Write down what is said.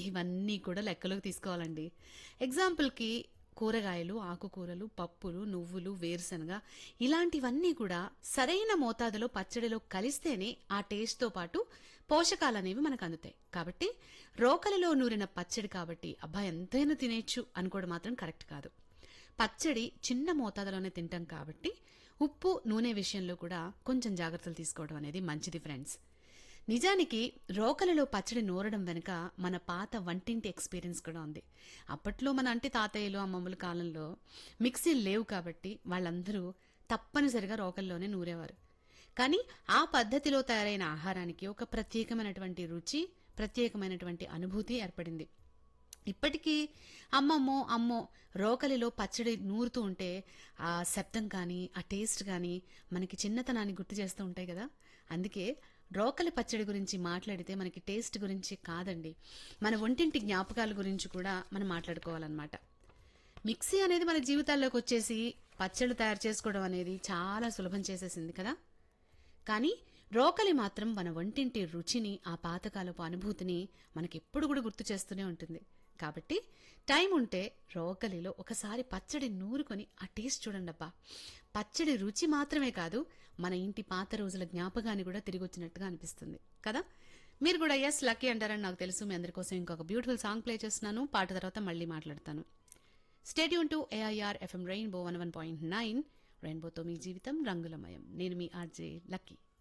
ఇవన్నీ కూడా లెక్కలోకి తీసుకోవాలండి ఎగ్జాంపుల్కి కూరగాయలు ఆకుకూరలు పప్పులు నువ్వులు వేరుశనగ ఇలాంటివన్నీ కూడా సరైన మోతాదులో పచ్చడిలో కలిస్తేనే ఆ టేస్ట్తో పాటు పోషకాలు అనేవి మనకు అందుతాయి కాబట్టి రోకలిలో నూరిన పచ్చడి కాబట్టి అబ్బా ఎంతైనా తినేచ్చు అనుకోవడం మాత్రం కరెక్ట్ కాదు పచ్చడి చిన్న మోతాదులోనే తింటాం కాబట్టి ఉప్పు నూనె విషయంలో కూడా కొంచెం జాగ్రత్తలు తీసుకోవడం అనేది మంచిది ఫ్రెండ్స్ నిజానికి రోకలిలో పచ్చడి నూరడం వెనుక మన పాత వంటింటి ఎక్స్పీరియన్స్ కూడా ఉంది అప్పట్లో మన అంటి తాతయ్యలు అమ్మమ్మల కాలంలో మిక్సీలు లేవు కాబట్టి వాళ్ళందరూ తప్పనిసరిగా రోకల్లోనే నూరేవారు కానీ ఆ పద్ధతిలో తయారైన ఆహారానికి ఒక ప్రత్యేకమైనటువంటి రుచి ప్రత్యేకమైనటువంటి అనుభూతి ఏర్పడింది ఇప్పటికీ అమ్మమ్మో అమ్మో రోకలిలో పచ్చడి నూరుతూ ఉంటే ఆ శబ్దం కానీ ఆ టేస్ట్ కానీ మనకి చిన్నతనాన్ని గుర్తు చేస్తూ ఉంటాయి కదా అందుకే రోకలి పచ్చడి గురించి మాట్లాడితే మనకి టేస్ట్ గురించి కాదండి మన ఒంటింటి జ్ఞాపకాల గురించి కూడా మనం మాట్లాడుకోవాలన్నమాట మిక్సీ అనేది మన జీవితాల్లోకి వచ్చేసి పచ్చళ్ళు తయారు చేసుకోవడం అనేది చాలా సులభం చేసేసింది కదా కానీ రోకలి మాత్రం మన వంటింటి రుచిని ఆ పాతకాలపు అనుభూతిని మనకెప్పుడు కూడా గుర్తు చేస్తూనే ఉంటుంది కాబట్టి టైం ఉంటే రోకలిలో ఒకసారి పచ్చడి నూరుకొని ఆ టేస్ట్ చూడండబ్బా పచ్చడి రుచి మాత్రమే కాదు మన ఇంటి పాత రోజుల జ్ఞాపకాన్ని కూడా తిరిగి వచ్చినట్టుగా అనిపిస్తుంది కదా మీరు కూడా ఎస్ లక్కీ అంటారని నాకు తెలుసు మీ అందరి కోసం ఇంకొక బ్యూటిఫుల్ సాంగ్ ప్లే చేస్తున్నాను పాట తర్వాత మళ్ళీ మాట్లాడతాను stay tuned to AIR FM rainbow one one point nine రెయిన్బోతో మీ జీవితం రంగులమయం నేను మీ ఆర్జే లక్కీ